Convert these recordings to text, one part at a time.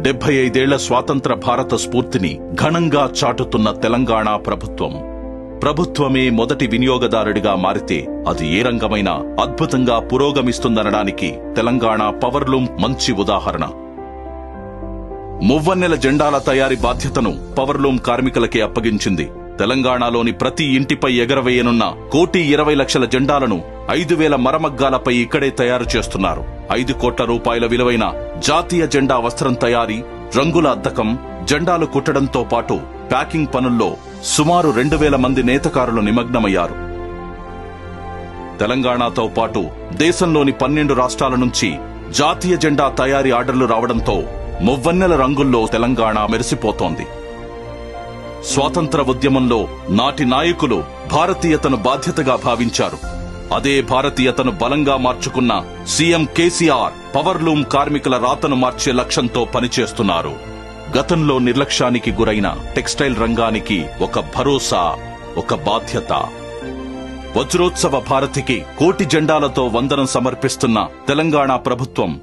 డెబ్బై ఐదేళ్ల స్వాతంత్ర భారత స్ఫూర్తిని ఘనంగా చాటుతున్న తెలంగాణ ప్రభుత్వం ప్రభుత్వమే మొదటి వినియోగదారుడిగా మారితే అది ఏ రంగమైనా అద్భుతంగా పురోగమిస్తుందనడానికి తెలంగాణ పవర్లూమ్ మంచి ఉదాహరణ మువ్వన్నెల జెండాల తయారీ బాధ్యతను పవర్లూమ్ కార్మికులకే అప్పగించింది తెలంగాణలోని ప్రతి ఇంటిపై ఎగరవేయనున్న కోటి ఇరవై లక్షల జెండాలను ఐదు వేల మరమగ్గాలపై ఇక్కడే తయారు చేస్తున్నారు ఐదు కోట్ల రూపాయల విలువైన జాతీయ జెండా వస్త్రం తయారీ రంగుల అద్దకం జెండాలు కుట్టడంతో పాటు ప్యాకింగ్ పనుల్లో సుమారు రెండు వేల మంది నేతకారులు నిమగ్నమయ్యారు తెలంగాణతో పాటు దేశంలోని పన్నెండు రాష్ట్రాల నుంచి జాతీయ జెండా తయారీ ఆర్డర్లు రావడంతో మువ్వన్నెల రంగుల్లో తెలంగాణ మెరిసిపోతోంది స్వాతంత్ర ఉద్యమంలో నాటి నాయకులు భారతీయతను బాధ్యతగా భావించారు అదే భారతీయతను బలంగా మార్చుకున్న సీఎం కేసీఆర్ పవర్లూమ్ కార్మికుల రాతను మార్చే లక్ష్యంతో పనిచేస్తున్నారు గతంలో నిర్లక్ష్యానికి గురైన టెక్స్టైల్ రంగానికి ఒక భరోసా ఒక బాధ్యత వజ్రోత్సవ భారతికి కోటి జెండాలతో వందనం సమర్పిస్తున్న తెలంగాణ ప్రభుత్వం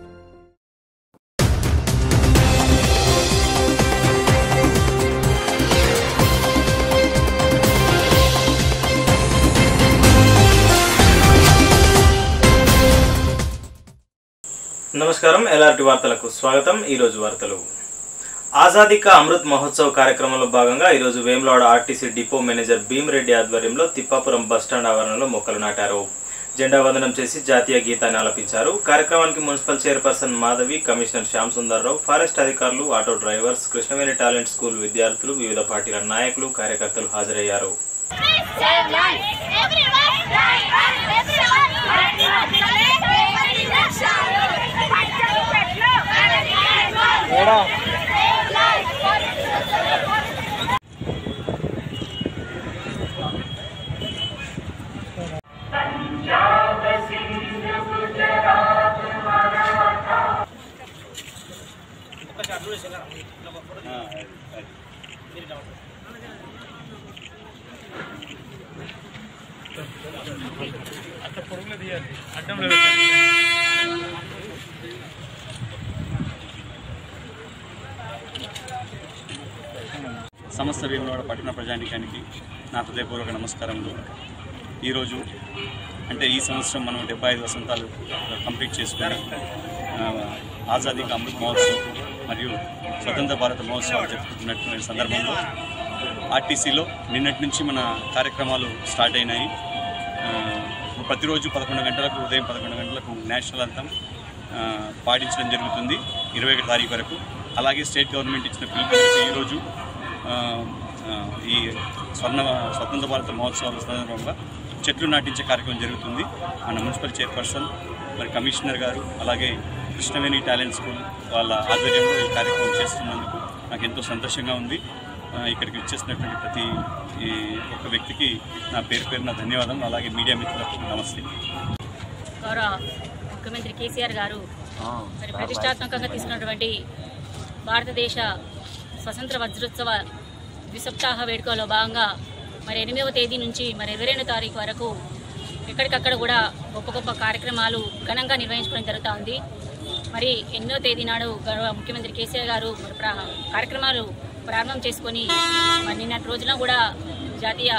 నమస్కారం ఎల్ఆర్టి వార్తలకు స్వాగతం ఈరోజు వార్తలు ఆజాదీ కా అమృత్ మహోత్సవ్ కార్యక్రమంలో భాగంగా ఈరోజు Vemulawada RTC depot manager Bheemireddy ఆధ్వర్యంలో తిప్పాపురం బస్టాండ్ ఆవరణలో మొక్కలు నాటారు జెండా వందనం చేసి జాతీయ గీతాన్ని ఆలపించారు కార్యక్రమానికి municipal chairperson Madhavi commissioner Shyam Sundarrao forest అధికారులు auto drivers Krishnaveni talent school విద్యార్థులు వివిధ పార్టీల నాయకులు కార్యకర్తలు హాజరయ్యారు సమస్త వేములవాడ పట్టణ ప్రజానికానికి నా హృదయపూర్వక నమస్కారములు ఈరోజు అంటే ఈ సంవత్సరం మనం డెబ్బై ఐదు వసంతాలు కంప్లీట్ చేసుకుని ఆ, ఆజాదీ కా అమృత్ మహోత్సవ్ మరియు స్వతంత్ర భారత మహోత్సవాలు జరుపుకుంటున్నటువంటి సందర్భంలో ఆర్టీసీలో నిన్నటి నుంచి మన కార్యక్రమాలు స్టార్ట్ అయినాయి ఆ, ప్రతిరోజు పదకొండు గంటలకు ఉదయం పదకొండు గంటలకు నేషనల్ అంతం ఆ, పాటించడం జరుగుతుంది ఇరవై ఒకటి తారీఖు వరకు అలాగే స్టేట్ గవర్నమెంట్ ఇచ్చిన పిలుపు మేరకు ఈరోజు ఆ, ఆ, ఈ స్వర్ణ స్వతంత్ర భారత మహోత్సవాల సందర్భంగా చెట్లు నాటించే కార్యక్రమం జరుగుతుంది మన మున్సిపల్ చైర్పర్సన్ మరి కమిషనర్ గారు అలాగే కృష్ణవేణి టాలెంట్ స్కూల్ వాళ్ళ ఆధ్వర్యంలో ఈ కార్యక్రమం చేస్తున్నందుకు నాకు ఎంతో సంతోషంగా ఉంది ఆ, ఇక్కడికి వచ్చేసినటువంటి ప్రతి ఈ ఒక్క వ్యక్తికి నా పేరు పేరున ధన్యవాదం అలాగే మీడియా మిత్రులకు నమస్తే గౌరవ ముఖ్యమంత్రి కేసీఆర్ గారు మరి ప్రతిష్టాత్మకంగా తీసుకున్నటువంటి భారతదేశ స్వతంత్ర వజ్రోత్సవ ద్విసప్తాహ వేడుకలో భాగంగా మరి ఎనిమిదవ తేదీ నుంచి మరి ఇరవై రెండు తారీఖు వరకు ఎక్కడికక్కడ కూడా గొప్ప గొప్ప కార్యక్రమాలు ఘనంగా నిర్వహించుకోవడం జరుగుతూ ఉంది మరి ఎన్నో తేదీ నాడు గౌరవ ముఖ్యమంత్రి కేసీఆర్ గారు మరి ప్రా- కార్యక్రమాలు ప్రారంభం చేసుకొని మరి నిన్నటి రోజున కూడా జాతీయ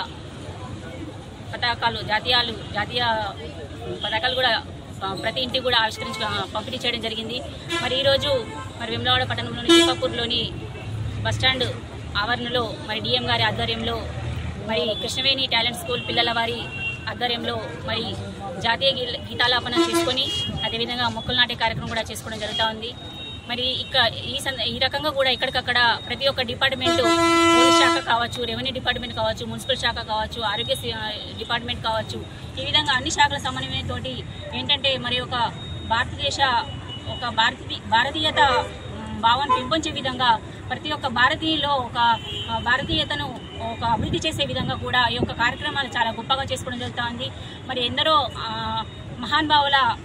పతాకాలు జాతీయాలు జాతీయ పతాకాలు కూడా ఆ, ప్రతి ఇంటికి కూడా ఆవిష్కరించి ఆ, పంపిణీ చేయడం జరిగింది మరి ఈరోజు మరి వెమ్లవాడ పట్టణంలోని దీపాపూర్లోని బస్టాండ్ ఆవరణలో మరి డిఎం గారి ఆధ్వర్యంలో మరి కృష్ణవేణి టాలెంట్ స్కూల్ పిల్లల వారి ఆధ్వర్యంలో మరి జాతీయ గీ- గీతాలాపన చేసుకొని అదేవిధంగా మొక్కలు నాటే కార్యక్రమం కూడా చేసుకోవడం జరుగుతూ ఉంది మరి ఇక ఈ సంద ఈ రకంగా కూడా ఎక్కడికక్కడ ప్రతి ఒక్క డిపార్ట్మెంట్ పోలీస్ శాఖ కావచ్చు రెవెన్యూ డిపార్ట్మెంట్ కావచ్చు మున్సిపల్ శాఖ కావచ్చు ఆరోగ్య సి- డిపార్ట్మెంట్ కావచ్చు ఈ విధంగా అన్ని శాఖల సమన్వయంతో ఏంటంటే మరి ఒక భారతదేశ ఒక భారతీ భారతీయత మ్, భావాన్ని పెంపొంచే విధంగా ప్రతి ఒక్క భారతీయులో ఒక ఆ, భారతీయతను ఒక అభివృద్ధి చేసే విధంగా కూడా ఈ యొక్క కార్యక్రమాలు చాలా గొప్పగా చేసుకోవడం జరుగుతుంది మరి ఎందరో ఆ, మహానుభావుల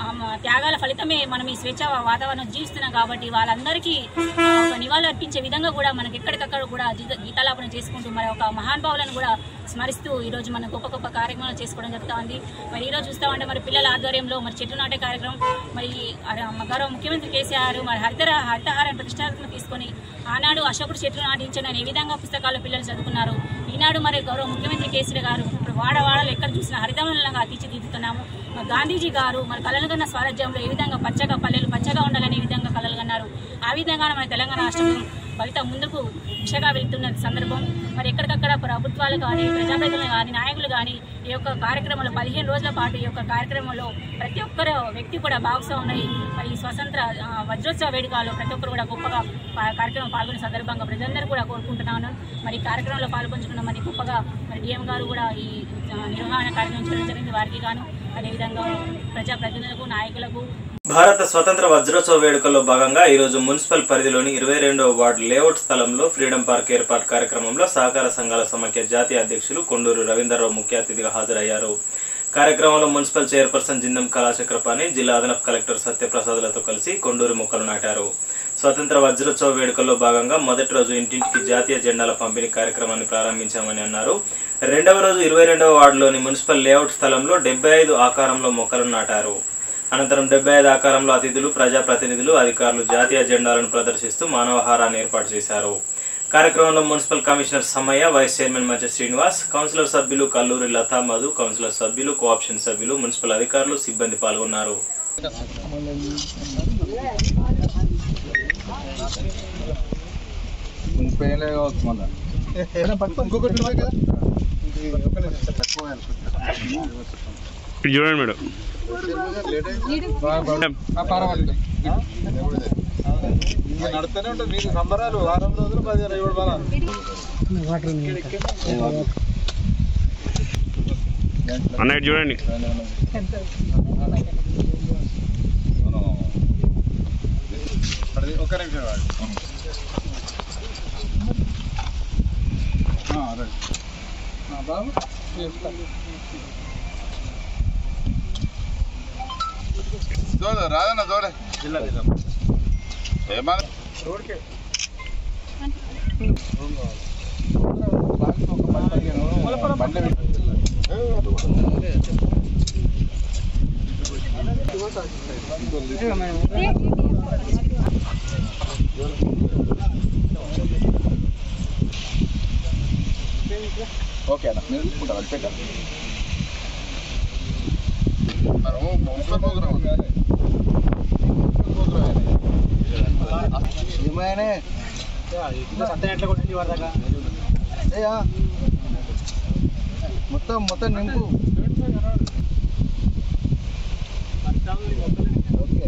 ఆ మ- త్యాగాల ఫలితమే మనం ఈ స్వేచ్ఛ వాతావరణం జీవిస్తున్నాం కాబట్టి వాళ్ళందరికీ ఆ, ఒక నివాళులు అర్పించే విధంగా కూడా మనకి ఎక్కడికక్కడ కూడా గీత- గీతాలాపన చేసుకుంటూ మరి ఒక మహానుభావులను కూడా స్మరిస్తూ ఈరోజు మనం గొప్ప గొప్ప కార్యక్రమాలు చేసుకోవడం జరుగుతూ ఉంది మరి ఈరోజు చూస్తామంటే మరి పిల్లల ఆధ్వర్యంలో మరి చెట్టు నాటే కార్యక్రమం మరి అర- మ- గౌరవ ముఖ్యమంత్రి కేసీఆర్ మరి హరితర హరితహారం ప్రతిష్టాత్మక తీసుకొని ఆనాడు అశోకుడు చెట్లు నాటించని ఏ విధంగా పుస్తకాలు పిల్లలు చదువుకున్నారు ఈనాడు మరి గౌరవ ముఖ్యమంత్రి కేసీఆర్ గారు ఇప్పుడు వాడవాడలు ఎక్కడ చూసినా హరితవనంగా తీర్చిదిద్దుతున్నాము మరి గాంధీజీ గారు మరి కలలు కన్న స్వరాజ్యంలో ఏ విధంగా పచ్చగా పల్లెలు పచ్చగా ఉండాలని ఈ విధంగా కలలు కన్నారు ఆ విధంగా మన తెలంగాణ రాష్ట్రం భవిత ముందుకు దిశగా వెళ్తున్న సందర్భం మరి ఎక్కడికక్కడ ప్రభుత్వాలు కానీ ప్రజాప్రతినిధులు కానీ నాయకులు కానీ ఈ యొక్క కార్యక్రమంలో పదిహేను రోజుల పాటు ఈ యొక్క కార్యక్రమంలో ప్రతి ఒక్కరు వ్యక్తి కూడా భాగస్వాములై మరి ఈ స్వతంత్ర ఆ, వజ్రోత్సవ వేడుకలో ప్రతి ఒక్కరు కూడా గొప్పగా పా- కార్యక్రమం పాల్గొనే సందర్భంగా ప్రజలందరూ కూడా కోరుకుంటున్నాను మరి ఈ కార్యక్రమంలో పాల్గొంచుకున్న మరి గొప్పగా మరి డిఎం గారు కూడా ఈ ఆ, నిర్వహణ కార్యక్రమం చేయడం జరిగింది వారికి గాను అదేవిధంగా ప్రజాప్రతినిధులకు నాయకులకు భారత స్వతంత్ర వజ్రోత్సవ వేడుకల్లో భాగంగా ఈరోజు మున్సిపల్ పరిధిలోని ఇరవై రెండవ వార్డు లేఅవుట్ స్థలంలో ఫ్రీడమ్ పార్క్ ఏర్పాటు కార్యక్రమంలో సహకార సంఘాల సమాఖ్య జాతీయ అధ్యక్షులు కొండూరు రవీందర్రావు ముఖ్య అతిథిగా హాజరయ్యారు కార్యక్రమంలో మున్సిపల్ చైర్పర్సన్ జిందం కళాచక్రపాణి జిల్లా అదనపు కలెక్టర్ సత్యప్రసాద్లతో కలిసి కొండూరు మొక్కలు నాటారు స్వతంత్ర వజ్రోత్సవ వేడుకల్లో భాగంగా మొదటి రోజు ఇంటింటికి జాతీయ జెండాల పంపిణీ కార్యక్రమాన్ని ప్రారంభించామని అన్నారు రెండవ రోజు ఇరవై రెండవ వార్డులోని మున్సిపల్ లేఅవుట్ స్థలంలో డెబ్బై ఐదు ఆకారంలో మొక్కలను నాటారు అనంతరం డెబ్బై ఐదు ఆకారంలో అతిథులు ప్రజాప్రతినిధులు అధికారులు జాతీయ జెండాలను ప్రదర్శిస్తూ మానవహారాన్ని ఏర్పాటు చేశారు కార్యక్రమంలో municipal commissioner Samaiah vice chairman Madhya Srinivas councillor సభ్యులు కల్లూరి లతా మధు కౌన్సిలర్ సభ్యులు కోఆప్షన్ సభ్యులు మున్సిపల్ అధికారులు సిబ్బంది పాల్గొన్నారు ముప్పై ఏళ్ళే కావచ్చు మళ్ళా ఇంకొకటి ఉన్నాయి కదా ఇది చూడండి మేడం పర్వాలేదు నడుస్తూనే ఉంటుంది మీకు సంబరాలు వారం రోజులు పదిహేను ఏడు వారాలు అన్న ఇటు చూడండి అది ఒక్క నిమిషం వాడు రైట్ బాబు చూడు రాదన్న చూడే ఏమన్నా రోడ్కే ఓకే అన్న మీరు తీసుకుంటారు అది పెట్టండి మరి ఓ ముప్పై ప్రోగ్రామ్ ఏమైనా మొత్తం మొత్తం నింపు ఓకే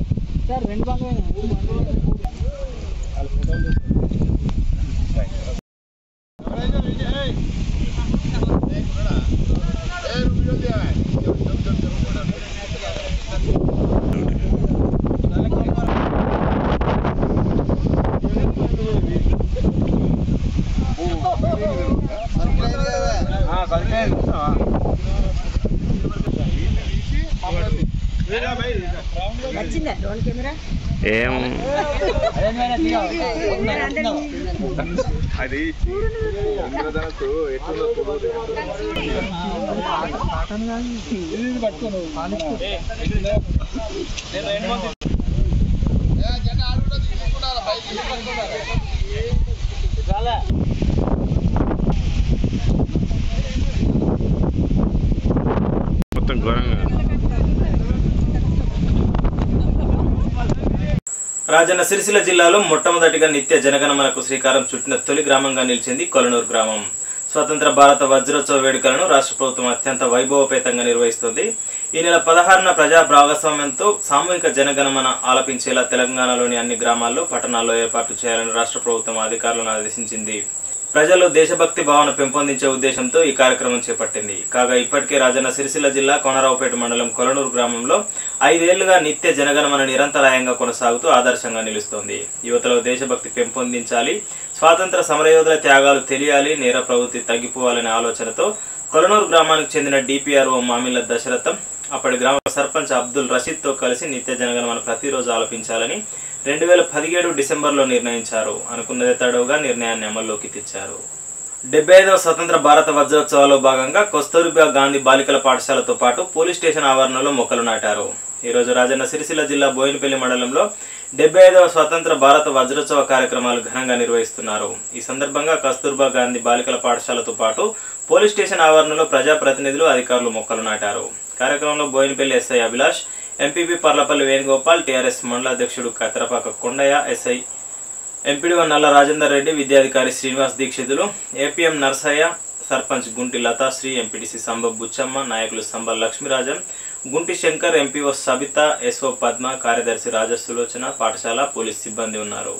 ఏం అది ఇంద్రధనస్సు ఎట్లుందో చూడు మొత్తం ఘోరంగా రాజన్న సిరిసిల్ల జిల్లాలో మొట్టమొదటిగా నిత్య జనగణమనకు శ్రీకారం చుట్టిన తొలి గ్రామంగా నిలిచింది కొలనూరు గ్రామం స్వతంత్ర భారత వజ్రోత్సవ వేడుకలను రాష్ట్ర ప్రభుత్వం అత్యంత వైభవపేతంగా నిర్వహిస్తుంది ఈ నెల పదహారున ప్రజా భాగస్వామ్యంతో సామూహిక జనగణమన ఆలపించేలా తెలంగాణలోని అన్ని గ్రామాల్లో పట్టణాల్లో ఏర్పాటు చేయాలని రాష్ట్ర ప్రభుత్వం అధికారులను ఆదేశించింది ప్రజల్లో దేశభక్తి భావన పెంపొందించే ఉద్దేశంతో ఈ కార్యక్రమం చేపట్టింది కాగా ఇప్పటికే రాజన్న సిరిసిల్ల జిల్లా కోనరావుపేట మండలం కొలనూరు గ్రామంలో ఐదేళ్లుగా నిత్య జనగణమన నిరంతరాయంగా కొనసాగుతూ ఆదర్శంగా నిలుస్తోంది యువతలో దేశభక్తి పెంపొందించాలి స్వాతంత్ర సమరయోధుల త్యాగాలు తెలియాలి నేర ప్రవృత్తి తగ్గిపోవాలనే ఆలోచనతో కొలనూరు గ్రామానికి చెందిన డిపిఆర్ఓ మామిళ్ళ దశరథం అప్పటి గ్రామ సర్పంచ్ అబ్దుల్ రషీద్తో కలిసి నిత్య జనగణమన ప్రతిరోజు ఆలపించాలని రెండు వేల పదిహేడు డిసెంబర్లో నిర్ణయించారు అనుకున్నదే తడవుగా నిర్ణయాన్ని అమల్లోకి తెచ్చారు డెబ్బై ఐదవ స్వతంత్ర భారత వజ్రోత్సవాల్లో భాగంగా కస్తూరిబా గాంధీ బాలికల పాఠశాలతో పాటు పోలీస్ స్టేషన్ ఆవరణలో మొక్కలు నాటారు ఈరోజు రాజన్న సిరిసిల్ల జిల్లా బోయినపల్లి మండలంలో డెబ్బై ఐదవ స్వతంత్ర భారత వజ్రోత్సవ కార్యక్రమాలు ఘనంగా నిర్వహిస్తున్నారు ఈ సందర్భంగా కస్తూర్బా గాంధీ బాలికల పాఠశాలతో పాటు పోలీస్ స్టేషన్ ఆవరణలో ప్రజాప్రతినిధులు అధికారులు మొక్కలు నాటారు కార్యక్రమంలో Boinpally SI Abhilash MPP Parlapally Venugopal TRS మండల అధ్యక్షుడు కతరపాక కొండయ్య ఎస్ఐ ఎంపీడీఓ నల్ల రాజేందర్ రెడ్డి విద్యాధికారి శ్రీనివాస్ దీక్షితులు ఏపీఎం నర్సయ్య సర్పంచ్ గుంటి లతాశ్రీ ఎంపీటీసీ సంబ బుచ్చమ్మ నాయకులు సంబ లక్ష్మీరాజన్ గుంటి శంకర్ ఎంపీఓ సబిత ఎస్ఓ పద్మ కార్యదర్శి రాజ సులోచన పాఠశాల పోలీస్ సిబ్బంది ఉన్నారు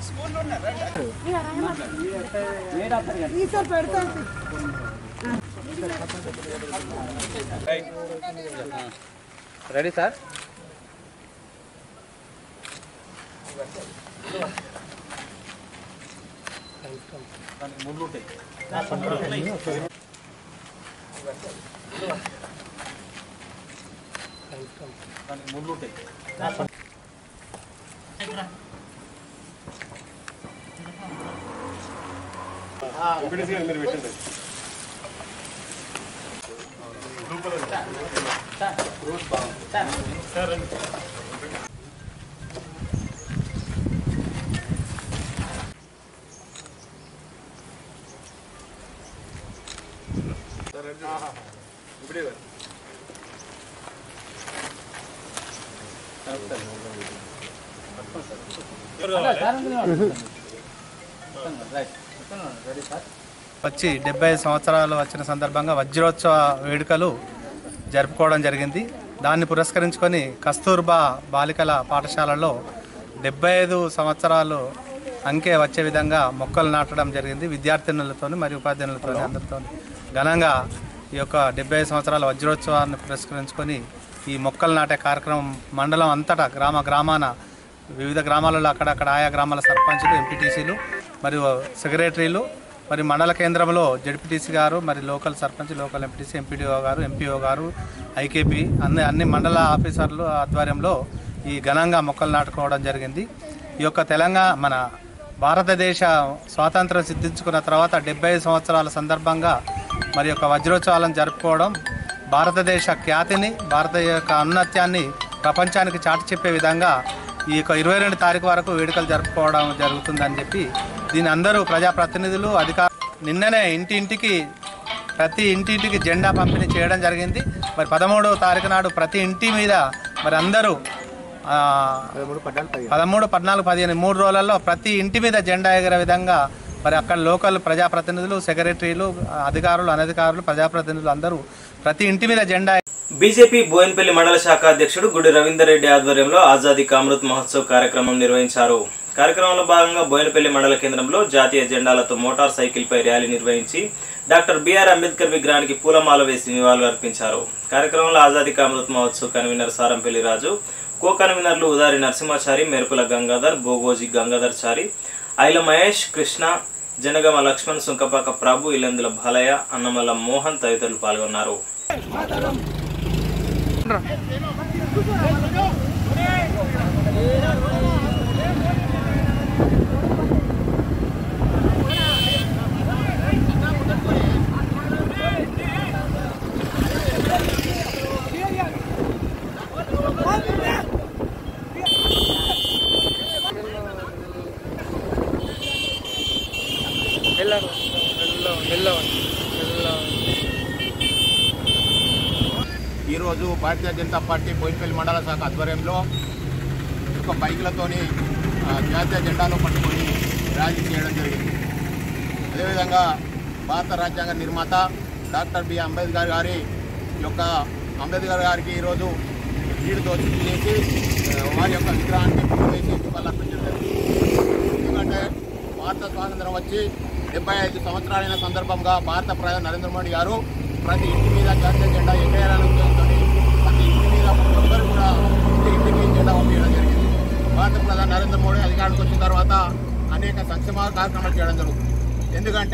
రెడీ సార్ వచ్చి డెబ్బై ఐదు సంవత్సరాలు వచ్చిన సందర్భంగా వజ్రోత్సవ వేడుకలు జరుపుకోవడం జరిగింది దాన్ని పురస్కరించుకొని కస్తూర్బా బాలికల పాఠశాలలో డెబ్బై ఐదు సంవత్సరాలు అంకె వచ్చే విధంగా మొక్కలు నాటడం జరిగింది విద్యార్థినులతో మరియు ఉపాధ్యాయులతో అందరితో ఘనంగా ఈ యొక్క డెబ్బై ఐదు సంవత్సరాల వజ్రోత్సవాన్ని పురస్కరించుకొని ఈ మొక్కలు నాటే కార్యక్రమం మండలం అంతటా గ్రామ గ్రామాన వివిధ గ్రామాలలో అక్కడక్కడ ఆయా గ్రామాల సర్పంచులు ఎంపీటీసీలు మరియు సెక్రటరీలు మరి మండల కేంద్రంలో జడ్పీటీసీ గారు మరి local sarpanch local MPTC MPDO గారు ఎంపీఓ గారు ఐకేపీ అన్ని అన్ని మండల ఆఫీసర్లు ఆధ్వర్యంలో ఈ ఘనంగా మొక్కలు నాటుకోవడం జరిగింది ఈ యొక్క తెలంగాణ మన భారతదేశ స్వాతంత్రం సిద్ధించుకున్న తర్వాత డెబ్బై సంవత్సరాల సందర్భంగా మరి యొక్క వజ్రోత్సవాలను జరుపుకోవడం భారతదేశ ఖ్యాతిని భారత యొక్క ఔన్నత్యాన్ని ప్రపంచానికి చాటి చెప్పే విధంగా ఈ యొక్క ఇరవై రెండు తారీఖు వరకు వేడుకలు జరుపుకోవడం జరుగుతుందని చెప్పి దీని అందరూ ప్రజాప్రతినిధులు అధికార నిన్ననే ఇంటి ఇంటికి ప్రతి ఇంటింటికి జెండా పంపిణీ చేయడం జరిగింది మరి పదమూడవ తారీఖు నాడు ప్రతి ఇంటి మీద మరి అందరూ ఆ, పదమూడు పద్నాలుగు పదిహేను మూడు రోజులలో ప్రతి ఇంటి మీద జెండా ఎగరే విధంగా మరి అక్కడ లోకల్ ప్రజాప్రతినిధులు సెక్రటరీలు అధికారులు అనధికారులు ప్రజాప్రతినిధులు అందరూ ప్రతి ఇంటి మీద జెండా బీజేపీ బోయిన్పల్లి మండల శాఖ అధ్యక్షుడు గుడి రవీందర్ రెడ్డి ఆధ్వర్యంలో ఆజాదీ కా అమృత్ మహోత్సవ్ కార్యక్రమం నిర్వహించారు కార్యక్రమంలో భాగంగా బోయినపల్లి మండల కేంద్రంలో జాతీయ జెండాలతో మోటార్ సైకిల్ పై ర్యాలీ నిర్వహించి డాక్టర్ బిఆర్ అంబేద్కర్ విగ్రహానికి పూలమాల వేసి నివాళులు అర్పించారు కార్యక్రమంలో ఆజాదీ కా అమృత్ మహోత్సవ్ కన్వీనర్ సారంపల్లి రాజు కో కన్వీనర్లు ఉదారి నరసింహాచారి మెరుపుల గంగాధర్ బోగోజీ గంగాధర్ చారి ఐల మహేష్ కృష్ణ జనగమ లక్ష్మణ్ సుంకపాక ప్రభు ఇల్లందుల బాలయ్య అన్నమల్ల మోహన్ తదితరులు పాల్గొన్నారు ఈరోజు భారతీయ జనతా పార్టీ బోయినపల్లి మండల శాఖ ఆధ్వర్యంలో ఒక బైకులతోని ఆ, జాతీయ జెండాను పట్టుకొని ర్యాలీ చేయడం జరిగింది అదేవిధంగా భారత రాజ్యాంగ నిర్మాత డాక్టర్ బి అంబేద్కర్ గారి యొక్క అంబేద్కర్ గారికి ఈరోజు వీడితో చేసి ఆ, వారి యొక్క విగ్రహానికి పూలు వేసి నివాళులర్పించడం జరిగింది ఎందుకంటే భారత స్వాతంత్రం వచ్చి డెబ్బై ఐదు సంవత్సరాలైన సందర్భంగా భారత ప్రధాని నరేంద్ర మోడీ గారు ప్రతి ఇంటి మీద జాతీయ జెండా ఎగరేయాలని ఉద్దేశంతో ప్రతి ఇంటి మీద ప్రతి ఒక్కరు కూడా ఇంటి ఇంటికి జెండా పంపించడం జరిగింది భారత ప్రధాని నరేంద్ర మోడీ అధికారానికి వచ్చిన తర్వాత అనేక సంక్షేమ కార్యక్రమాలు చేయడం జరుగుతుంది ఎందుకంటే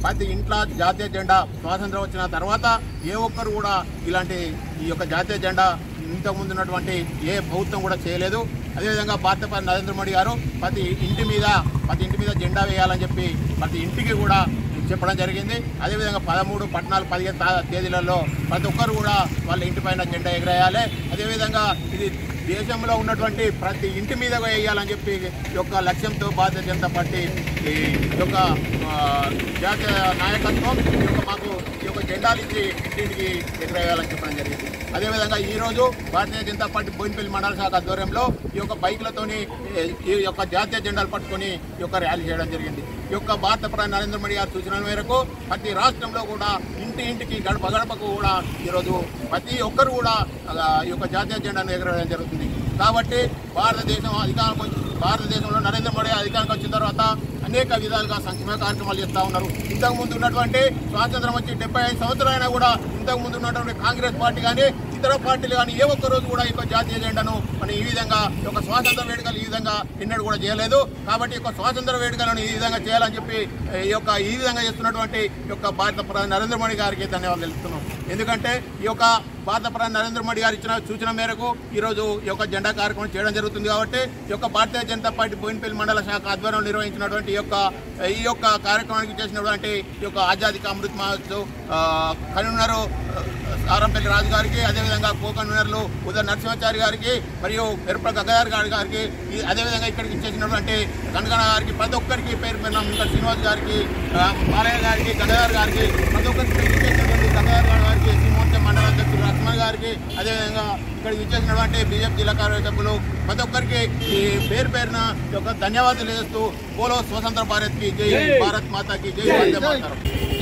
ప్రతి ఇంట్లో జాతీయ జెండా స్వాతంత్రం వచ్చిన తర్వాత ఏ ఒక్కరు కూడా ఇలాంటి ఈ యొక్క జాతీయ జెండా ఇంతకుముందు ఉన్నటువంటి ఏ ప్రభుత్వం కూడా చేయలేదు అదేవిధంగా భారత ప్రధాని నరేంద్ర మోడీ గారు ప్రతి ఇంటి మీద ప్రతి ఇంటి మీద జెండా వేయాలని చెప్పి ప్రతి ఇంటికి కూడా చెప్పడం జరిగింది అదేవిధంగా పదమూడు పద్నాలుగు పదిహేను తా- తేదీలలో ప్రతి ఒక్కరు కూడా వాళ్ళ ఇంటి పైన జెండా ఎగరేయాలి అదేవిధంగా ఇది దేశంలో ఉన్నటువంటి ప్రతి ఇంటి మీద వేయాలని చెప్పి ఈ యొక్క లక్ష్యంతో భారతీయ జనతా పార్టీ ఈ యొక్క ఆ, జాతీయ నాయకత్వం ఈ యొక్క మాకు ఈ యొక్క జెండాలు ఇచ్చి ఇంటింటికి ఎగరేయాలని చెప్పడం జరిగింది అదేవిధంగా ఈ రోజు భారతీయ జనతా పార్టీ బోయినపల్లి మండల శాఖ ఆధ్వర్యంలో ఈ యొక్క బైక్లతోని ఈ- ఈ యొక్క జాతీయ జెండాలు పట్టుకొని ఈ యొక్క ర్యాలీ చేయడం జరిగింది ఈ యొక్క భారత ప్రధాని నరేంద్ర మోడీ గారి సూచనల మేరకు ప్రతి రాష్ట్రంలో కూడా ఇంటి ఇంటికి గడప గడపకు కూడా ఈరోజు ప్రతి ఒక్కరు కూడా ఆ, ఈ యొక్క జాతీయ జెండాను ఎగరవేయడం జరుగుతుంది కాబట్టి భారతదేశం అధికారం భారతదేశంలో నరేంద్ర మోడీ అధికారంకి వచ్చిన తర్వాత అనేక విధాలుగా సంక్షేమ కార్యక్రమాలు చేస్తూ ఉన్నారు ఇంతకు ముందు ఉన్నటువంటి స్వాతంత్రం వచ్చి డెబ్బై ఐదు సంవత్సరాలైనా కూడా ఇంతకు ముందు ఉన్నటువంటి కాంగ్రెస్ పార్టీ కానీ ఇతర పార్టీలు కానీ ఏ ఒక్క రోజు కూడా ఈ యొక్క జాతీయ జెండాను మనం ఈ విధంగా ఈ యొక్క స్వాతంత్ర వేడుకలు ఈ విధంగా ఎన్నడూ కూడా చేయలేదు కాబట్టి ఈ యొక్క స్వాతంత్ర వేడుకలను ఈ విధంగా చేయాలని చెప్పి ఈ యొక్క ఈ విధంగా చేస్తున్నటువంటి ఈ యొక్క భారత ప్రధాని నరేంద్ర మోడీ గారికి ధన్యవాదాలు తెలుపుతున్నాం ఎందుకంటే ఈ యొక్క భారత ప్రధాని నరేంద్ర మోడీ గారు ఇచ్చిన సూచన మేరకు ఈరోజు ఈ యొక్క జెండా కార్యక్రమం చేయడం జరుగుతుంది కాబట్టి ఈ యొక్క భారతీయ జనతా పార్టీ బోయినపల్లి మండల శాఖ ఆధ్వర్యంలో నిర్వహించినటువంటి ఈ యొక్క ఈ యొక్క కార్యక్రమానికి చేసినటువంటి ఈ యొక్క ఆజాదీ కా అమృత్ మహోత్సవ్ ఆ, కన్వీనరు ఆ, సారంపల్లి రాజు గారికి అదేవిధంగా కో కన్వీనర్లు ఉదయ నరసింహాచారి గారికి మరియు ఎరుపల గగ్గదార్ గారి గారికి ఈ- అదేవిధంగా ఇక్కడికి చేసినటువంటి కనకన గారికి ప్రతి ఒక్కరికి పేరు పేరున ఇంకా శ్రీనివాస్ గారికి ఆ, బాలయ్య గారికి గంగాధర్ గారికి ప్రతి ఒక్కరికి పేరు ఇచ్చేసినటువంటి గంగాధర్ గారి గారికి శ్రీమూర్తి మండల అధ్యక్షుడు లక్ష్మణ్ గారికి అదేవిధంగా ఇక్కడికి ఇచ్చేసినటువంటి బీజేపీ జిల్లా కార్యసభ్యులు ప్రతి ఒక్కరికి ఈ పేరు పేరున ఈ యొక్క ధన్యవాదాలు చేస్తూ పోలో స్వతంత్ర భారత్ కి జై భారత్ మాతాకి జై వందే మాతరం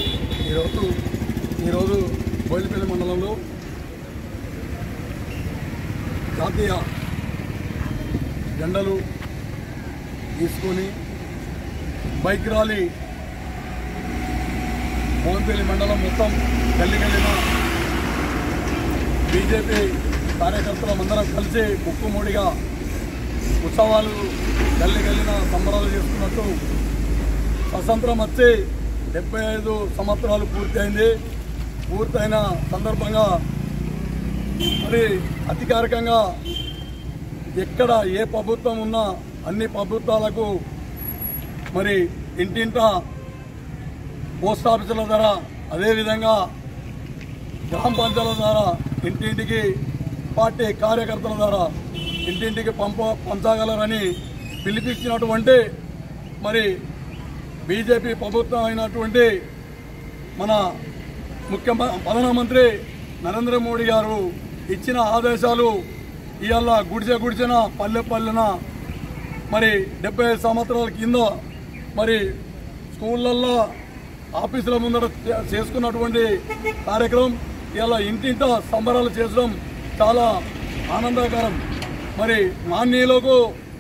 ఈరోజు ఈరోజు బోయిలపల్లి మండలంలో జాతీయ జెండలు తీసుకొని బైక్ ర్యాలీ మోహన్పల్లి మండలం మొత్తం గల్లికెళ్ళిన బీజేపీ కార్యకర్తలం అందరం కలిసి ముక్కుమూడిగా ఉత్సవాలు గల్లికెళ్ళిన సంబరాలు చేసుకున్నట్టు స్వతంత్రం వచ్చి డెబ్బై ఐదు సంవత్సరాలు పూర్తయింది పూర్తయిన సందర్భంగా మరి అధికారికంగా ఎక్కడ ఏ ప్రభుత్వం ఉన్నా అన్ని ప్రభుత్వాలకు మరి ఇంటింట పోస్ట్ ఆఫీసుల ద్వారా అదేవిధంగా గ్రామ పంచాయతీల ద్వారా ఇంటింటికి పార్టీ కార్యకర్తల ద్వారా ఇంటింటికి పంప పంచగలరని పిలిపించినటువంటి మరి బీజేపీ ప్రభుత్వం అయినటువంటి మన ముఖ్య ప్రధానమంత్రి నరేంద్ర మోడీ గారు ఇచ్చిన ఆదేశాలు ఇవాళ గుడిసె గుడిసిన పల్లె పల్లెన మరి డెబ్బై ఐదు సంవత్సరాల కింద మరి స్కూళ్ళల్లో ఆఫీసుల ముందర చే- చేసుకున్నటువంటి కార్యక్రమం ఇలా ఇంటింట సంబరాలు చేయడం చాలా ఆనందకరం మరి మాన్యులకు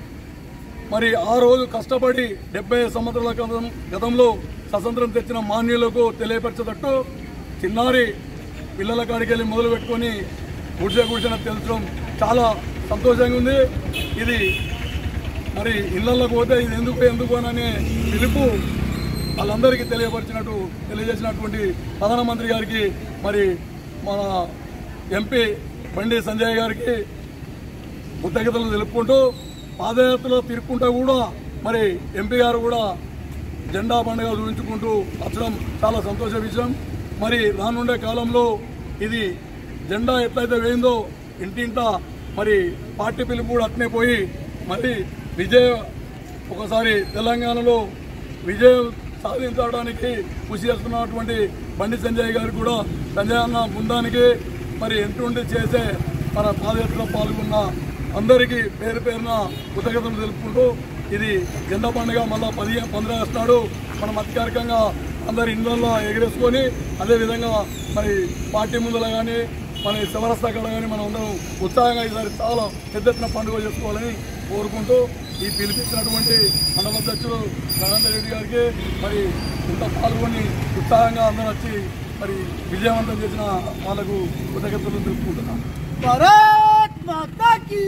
మరి ఆ రోజు కష్టపడి డెబ్బై సంవత్సరాల క్రితం గతంలో స్వతంత్రం తెచ్చిన మాన్యులకు తెలియపరచేటట్టు చిన్నారి పిల్లల కాడికి వెళ్ళి మొదలు పెట్టుకొని గుడిసె గుడిసెన తెలుసడం చాలా సంతోషంగా ఉంది ఇది మరి ఇళ్లలోకి పోతే ఇది ఎందుకు ఎందుకు అని పిలుపు వాళ్ళందరికీ తెలియపరిచినట్టు తెలియజేసినటువంటి ప్రధానమంత్రి గారికి మరి మన ఎంపీ బండి సంజయ్ గారికి కృతజ్ఞతలు తెలుపుకుంటూ పాదయాత్రలో తిరుక్కుంటూ కూడా మరి ఎంపీ గారు కూడా జెండా పండుగ చూపించుకుంటూ వచ్చడం చాలా సంతోష విషయం మరి రానుండే కాలంలో ఇది జెండా ఎట్లయితే వేయిందో ఇంటింట మరి పార్టీ పిలుపు కూడా అట్నే పోయి మరి విజయ ఒకసారి తెలంగాణలో విజయం సాధించడానికి కృషి చేస్తున్నటువంటి బండి సంజయ్ గారికి కూడా సంజయ్ అన్న బృందానికి మరి ఎంటుండి చేసే మన పాదయాత్రలో పాల్గొన్న అందరికీ పేరు పేరున కృతజ్ఞతలు తెలుపుకుంటూ ఇది జెండా పండుగ మళ్ళా పదిహేను పంద్రహ నాడు మనం అధికారికంగా అందరి ఇళ్ళల్లో ఎగరేసుకొని అదేవిధంగా మరి పార్టీ ముందర కానీ మన శివరస్తా కాడ కానీ మనం అందరం ఉత్సాహంగా ఈసారి చాలా పెద్ద ఎత్తున పండుగ చేసుకోవాలని కోరుకుంటూ ఈ పిలిపించినటువంటి మండల అధ్యక్షుడు నరేందర్ రెడ్డి గారికి మరి ఇంత పాల్గొని ఉత్సాహంగా అందరూ వచ్చి మరి విజయవంతం చేసిన వాళ్ళకు కృతజ్ఞతలు తెలుపుకుంటున్నాం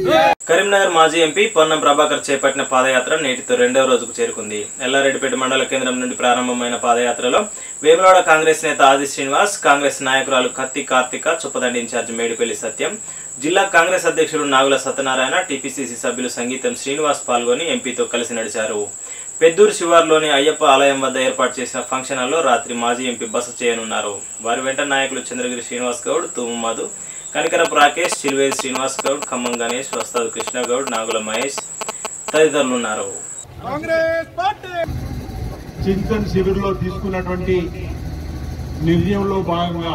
కరీంనగర్ మాజీ ఎంపీ పొన్నం ప్రభాకర్ చేపట్టిన పాదయాత్ర నేటితో రెండవ రోజుకు చేరుకుంది ఎల్లారెడ్డిపేట మండల కేంద్రం నుండి ప్రారంభమైన పాదయాత్రలో వేములవాడ కాంగ్రెస్ నేత ఆది శ్రీనివాస్ కాంగ్రెస్ నాయకురాలు కత్తి కార్తిక చొప్పదండి ఇన్ఛార్జ్ మేడిపల్లి సత్యం జిల్లా కాంగ్రెస్ అధ్యక్షుడు నాగుల సత్యనారాయణ టీపీసీసీ సభ్యులు సంగీతం శ్రీనివాస్ పాల్గొని ఎంపీతో కలిసి నడిచారు పెద్దూరు శివార్లోని అయ్యప్ప ఆలయం వద్ద ఏర్పాటు చేసిన ఫంక్షన్ హాల్లో రాత్రి మాజీ ఎంపీ బస చేయనున్నారు వారి వెంట నాయకులు చంద్రగిరి శ్రీనివాస్ గౌడ్ తుమ్ము మధు కనికరపు రాకేష్ చిల్వేరి శ్రీనివాస్ గౌడ్ ఖమ్మం గణేష్ వస్తాదు కృష్ణ గౌడ్ నాగుల మహేష్ తదితరులు ఉన్నారు చింతన్ శిబిర్లో తీసుకున్నటువంటి నిర్ణయంలో భాగంగా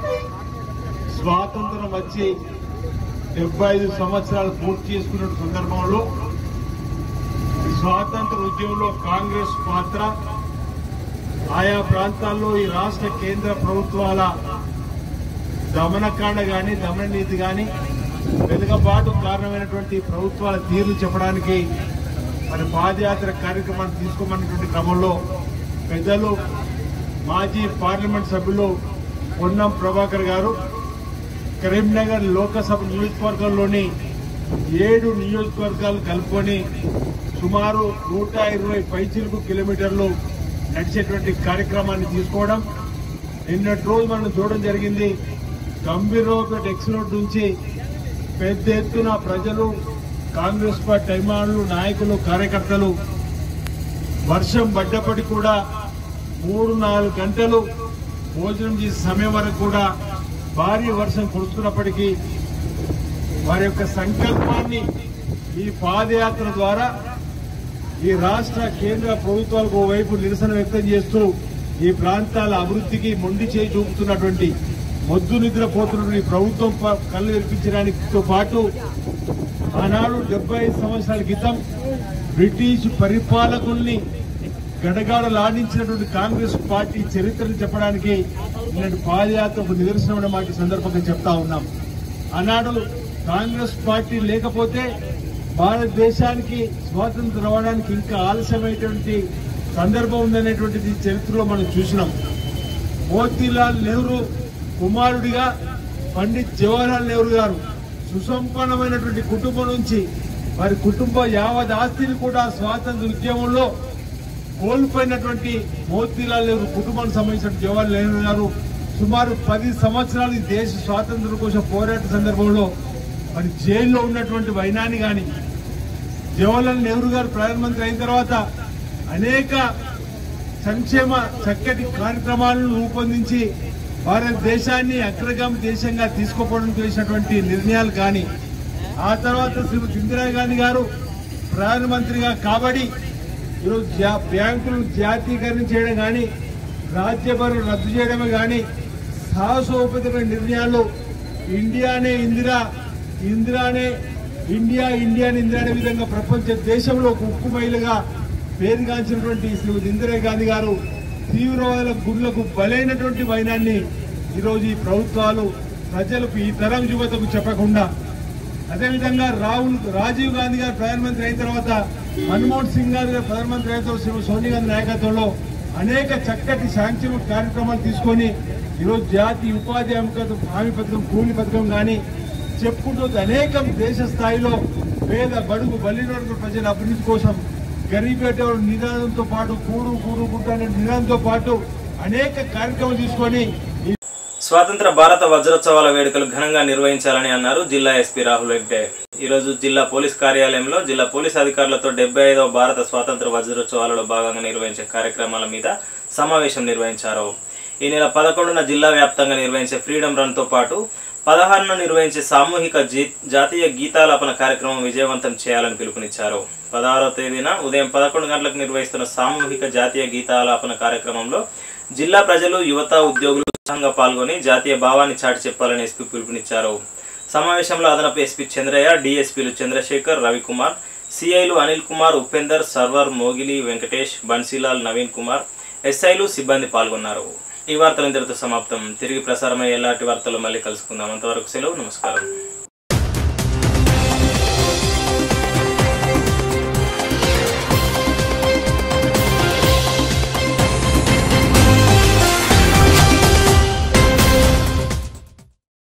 స్వాతంత్రం వచ్చి డెబ్బై ఐదు సంవత్సరాలు పూర్తి చేసుకున్న సందర్భంలో స్వాతంత్ర ఉద్యమంలో కాంగ్రెస్ పాత్ర ఆయా ప్రాంతాల్లో ఈ రాష్ట్ర కేంద్ర ప్రభుత్వాల దమనకాండ గాని దమన నీతి గాని వెనుకబాటు కారణమైనటువంటి ప్రభుత్వాల తీర్లు చెప్పడానికి మరి పాదయాత్ర కార్యక్రమాన్ని తీసుకోమన్నటువంటి క్రమంలో పెద్దలు మాజీ పార్లమెంట్ సభ్యులు పొన్నం ప్రభాకర్ గారు కరీంనగర్ లోకసభ నియోజకవర్గంలోని ఏడు నియోజకవర్గాలు కలుపుకొని సుమారు నూట ఇరవై పైచిలుకు కిలోమీటర్లు నడిచేటువంటి కార్యక్రమాన్ని తీసుకోవడం నిన్నటి రోజు మనం చూడడం జరిగింది గంభీరపేట ఎక్స్ రోడ్ నుంచి పెద్ద ఎత్తున ప్రజలు కాంగ్రెస్ పార్టీ అభిమానులు నాయకులు కార్యకర్తలు వర్షం పడ్డప్పటికీ కూడా మూడు నాలుగు గంటలు భోజనం చేసే సమయం వరకు కూడా భారీ వర్షం కురుస్తున్నప్పటికీ వారి యొక్క సంకల్పాన్ని ఈ పాదయాత్ర ద్వారా ఈ రాష్ట్ర కేంద్ర ప్రభుత్వాలకు ఓవైపు నిరసన వ్యక్తం చేస్తూ ఈ ప్రాంతాల అభివృద్ధికి మొండి చేయి చూపుతున్నటువంటి మొద్దు నిద్రపోతున్నటువంటి ఈ ప్రభుత్వం ప- కళ్ళు తెరిపించడానికితో పాటు ఆనాడు డెబ్బై ఐదు సంవత్సరాల క్రితం బ్రిటిష్ పరిపాలకుల్ని గడగాడలాడించినటువంటి కాంగ్రెస్ పార్టీ చరిత్రను చెప్పడానికి ఇలాంటి పాదయాత్ర ఒక నిదర్శనం మాట ఈ సందర్భంగా చెప్తా ఉన్నాం ఆనాడు కాంగ్రెస్ పార్టీ లేకపోతే భారతదేశానికి స్వాతంత్రం రావడానికి ఇంకా ఆలస్యమైనటువంటి సందర్భం ఉందనేటువంటిది చరిత్రలో మనం చూసినాం మోతీలాల్ నెహ్రూ కుమారుడిగా పండిత్ జవహర్లాల్ నెహ్రూ గారు సుసంపన్నమైనటువంటి కుటుంబం నుంచి వారి కుటుంబ యావత్ ఆస్తిని కూడా స్వాతంత్ర ఉద్యమంలో కోల్పోయినటువంటి మోతీలాల్ నెహ్రూ కుటుంబానికి సంబంధించిన జవహర్లాల్ నెహ్రూ గారు సుమారు పది సంవత్సరాలు ఈ దేశ స్వాతంత్రం కోసం పోరాట సందర్భంలో మరి జైల్లో ఉన్నటువంటి వైనాన్ని గాని జవహర్లాల్ నెహ్రూ గారు ప్రధానమంత్రి అయిన తర్వాత అనేక సంక్షేమ చక్కటి కార్యక్రమాలను రూపొందించి భారతదేశాన్ని అగ్రగామి దేశంగా తీసుకోవడం చేసినటువంటి నిర్ణయాలు కానీ ఆ తర్వాత శ్రీమతి ఇందిరాగాంధీ గారు ప్రధానమంత్రిగా కాబడి ఈరోజు జా- బ్యాంకులు జాతీయకరణ చేయడం కానీ రాజ్యభరణ రద్దు చేయడమే కానీ సాహసోపేతమైన నిర్ణయాలు ఇండియానే ఇందిరా ఇందిరానే ఇండియా ఇండియాని ఇందిరా అనే విధంగా ప్రపంచ దేశంలో ఒక ఉక్కు మహిళగా పేరుగాంచినటువంటి శ్రీమతి ఇందిరాగాంధీ గారు తీవ్రవాదుల గుండ్లకు బలైనటువంటి వైనాన్ని ఈరోజు ఈ ప్రభుత్వాలు ప్రజలకు ఈ తరం యువతకు చెప్పకుండా అదేవిధంగా రాహుల్ రాజీవ్ గాంధీ గారు ప్రధానమంత్రి అయిన తర్వాత మన్మోహన్ సింగ్ గారు గారు ప్రధానమంత్రి అయిన తర్వాత శ్రీమతి సోనియా గాంధీ నాయకత్వంలో అనేక చక్కటి సంక్షేమ కార్యక్రమాలు తీసుకొని ఈరోజు జాతీయ ఉపాధి హామీ హామీ పథకం కూలి పథకం కానీ చెప్పుకుంటూ అనేకం దేశ స్థాయిలో పేద బడుగు బలిన ప్రజల అభివృద్ధి కోసం గరీబేట నినాదంతో పాటు కూడు కూడు గుట్ట అనే నినాదంతో పాటు అనేక కార్యక్రమాలు తీసుకొని ఈ స్వాతంత్ర భారత వజ్రోత్సవాల వేడుకలు ఘనంగా నిర్వహించాలని అన్నారు జిల్లా ఎస్పీ రాహుల్ హెగ్డే ఈరోజు జిల్లా పోలీస్ కార్యాలయంలో జిల్లా పోలీస్ అధికారులతో డెబ్బై ఐదవ భారత స్వాతంత్ర వజ్రోత్సవాలలో భాగంగా నిర్వహించే కార్యక్రమాల మీద సమావేశం నిర్వహించారు ఈ నెల పదకొండున జిల్లా వ్యాప్తంగా నిర్వహించే ఫ్రీడమ్ రన్ తో పాటు పదహారున నిర్వహించే సామూహిక జీ- జాతీయ గీతాలాపన కార్యక్రమం విజయవంతం చేయాలని పిలుపునిచ్చారు పదహారవ తేదీన ఉదయం పదకొండు గంటలకు నిర్వహిస్తున్న సామూహిక జాతీయ గీతాలాపన కార్యక్రమంలో జిల్లా ప్రజలు యువత ఉద్యోగులు ఉత్సాహంగా పాల్గొని జాతీయ భావాన్ని చాటి చెప్పాలని ఎస్పీ పిలుపునిచ్చారు సమావేశంలో అదనపు ఎస్పీ చంద్రయ్య డిఎస్పీలు చంద్రశేఖర్ రవికుమార్ సిఐలు అనిల్ కుమార్ ఉపేందర్ సర్వర్ మోగిలి వెంకటేష్ బన్సీలాల్ నవీన్ కుమార్ ఎస్ఐలు సిబ్బంది పాల్గొన్నారు ఈ వార్తలు ఇంతటితో సమాప్తం తిరిగి ప్రసారమయ్యే ఎలాంటి వార్తలు మళ్ళీ కలుసుకుందాం అంతవరకు సెలవు నమస్కారం